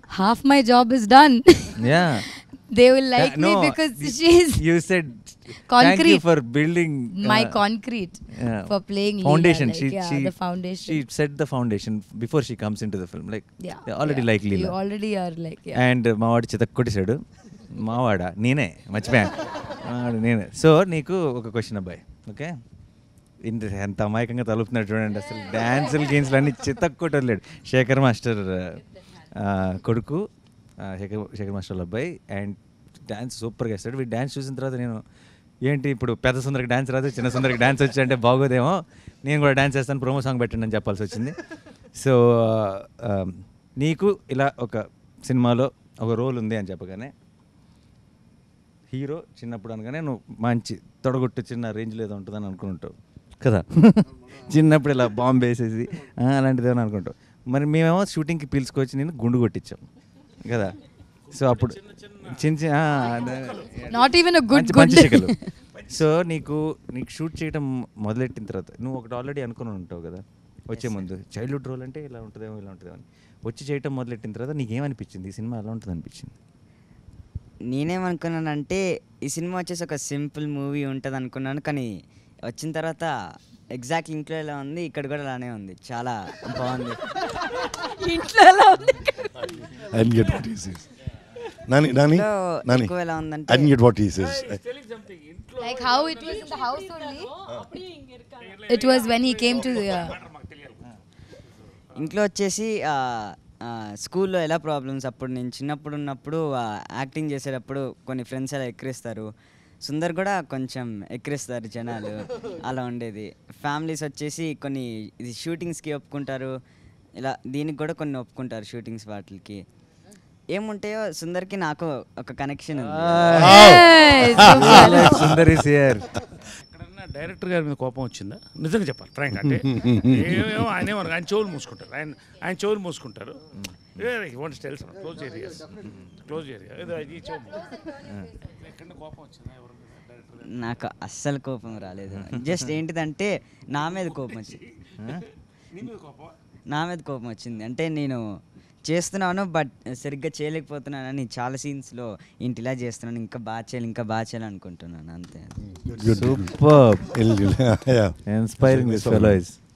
half my job is done. Yeah they will like me because she's you said thank you Concrete. For building my concrete for playing foundation Leela, she like, yeah, she the foundation. she set the foundation before she comes into the film like yeah, they already yeah. like You Leela already are like yeah. And మావాడు చితక్ కొట్టేశాడు మావాడా నేనే మర్చిపోయాను మావాడు నేనే so నీకు ఒక question అబ్బాయి ఓకే ఇంత ఎంత అమాయకంగా తలుపుతున్నాడు చూడండి అసలు డ్యాన్సులు గేమ్స్లు అన్ని చితక్ కొట్టలేడు శేఖర్ మాస్టర్ ఆ, కొడుకు ఆ, శేఖర్ శేఖర్ మాస్టర్ వాళ్ళ అబ్బాయి అండ్ డ్యాన్స్ సూపర్గా వేస్తాడు వీడు డ్యాన్స్ చూసిన తర్వాత నేను ఏంటి ఇప్పుడు పెద్ద సుందరికి డ్యాన్స్ రాదు చిన్న సుందరికి డ్యాన్స్ వచ్చి అంటే బాగోదేమో నేను కూడా డ్యాన్స్ చేస్తాను ప్రోమో సాంగ్ పెట్టండి అని చెప్పాల్సి వచ్చింది సో ఆ, నీకు ఇలా ఒక సినిమాలో ఒక రోల్ ఉంది అని చెప్పగానే హీరో చిన్నప్పుడు అనగానే నువ్వు మంచి తొడగొట్టు చిన్న రేంజ్లో ఏదో ఉంటుందని అనుకుంటావు కదా చిన్నప్పుడు ఇలా బాంబు వేసేసి ఆ, అలాంటిది ఏమని అనుకుంటావు మరి మేమేమో షూటింగ్కి పిలుచుకొచ్చి నేను గుండు కొట్టించాం కదా సో అప్పుడు చిన్న చిన్న ఆ, అదే- Not even a good మంచి- good మంచి look. శకలు. సో నీకు నీకు షూట్ చేయడం మొదలెట్టిన తర్వాత నువ్వు ఒకటి ఆల్రెడీ అనుకుని ఉంటావు కదా వచ్చే ముందు చైల్డ్హుడ్ రోల్ అంటే ఇలా ఉంటుందేమో ఇలా ఉంటుందేమో అని వచ్చి చేయటం మొదలెట్టిన తర్వాత నీకేమనిపించింది ఈ సినిమా ఎలా ఉంటుంది అనిపించింది నేనేమనుకున్నానంటే ఈ సినిమా వచ్చేసి ఒక సింపుల్ మూవీ ఉంటుంది అనుకున్నాను కానీ వచ్చిన తర్వాత ఎగ్జాక్ట్ ఇంట్లో ఎలా ఉంది ఇక్కడ కూడా అలానే ఉంది చాలా బాగుంది ఇంట్లో ఎలా ఉంది I didn't get what he says. Nani, Nani, ఇంట్లో Nani. ఎక్కువ ఎలా ఉందంటే I didn't get what he says. like how it was in the house only it was when he came to the uh, ఇంట్లో వచ్చేసి ఆ, ఆ, స్కూల్లో ఎలా ప్రాబ్లమ్స్ అప్పుడు నేను చిన్నప్పుడు ఉన్నప్పుడు ఆ, యాక్టింగ్ చేసేటప్పుడు కొన్ని ఫ్రెండ్స్ అలా ఎక్కిరిస్తారు సుందర్ కూడా కొంచెం ఎక్కిరిస్తారు జనాలు అలా ఉండేది ఫ్యామిలీస్ వచ్చేసి కొన్ని ఇది షూటింగ్స్కి ఒప్పుకుంటారు ఇలా దీనికి కూడా కొన్ని ఒప్పుకుంటారు షూటింగ్స్ వాటికి ఏముంటాయో సుందర్కి నాకు ఒక కనెక్షన్ ఉంది Yes, super. సుందరి సియర్ ఎక్కడన్నా డైరెక్టర్ గారి మీద కోపం వచ్చిందా నిజంగా చెప్పాలి ఫ్రాంక్ అంటే ఏమేమో ఆయన ఏమన్నారు ఆయన చెవులు మూసుకుంటారు ఆయన ఆయన చెవులు మూసుకుంటారు want tells close areas close area ఏదో ఈ చెవు ఎక్కడ కోపం వచ్చిందా ఎవరి మీద డైరెక్టర్ గారు నాకు అస్సలు కోపం రాలేదు జస్ట్ ఏంటిదంటే నా మీద కోపం వచ్చింది నీ మీద కోపం నా మీద కోపం వచ్చింది అంటే నేను చేస్తున్నాను బట్ సరిగ్గా చేయలేకపోతున్నానని చాలా సీన్స్లో ఇంటి ఇలా చేస్తున్నాను ఇంకా బాగా చేయాలి ఇంకా బాగా చేయాలి అనుకుంటున్నాను అంతే Good, good. Super Yeah. Inspiring this fellow is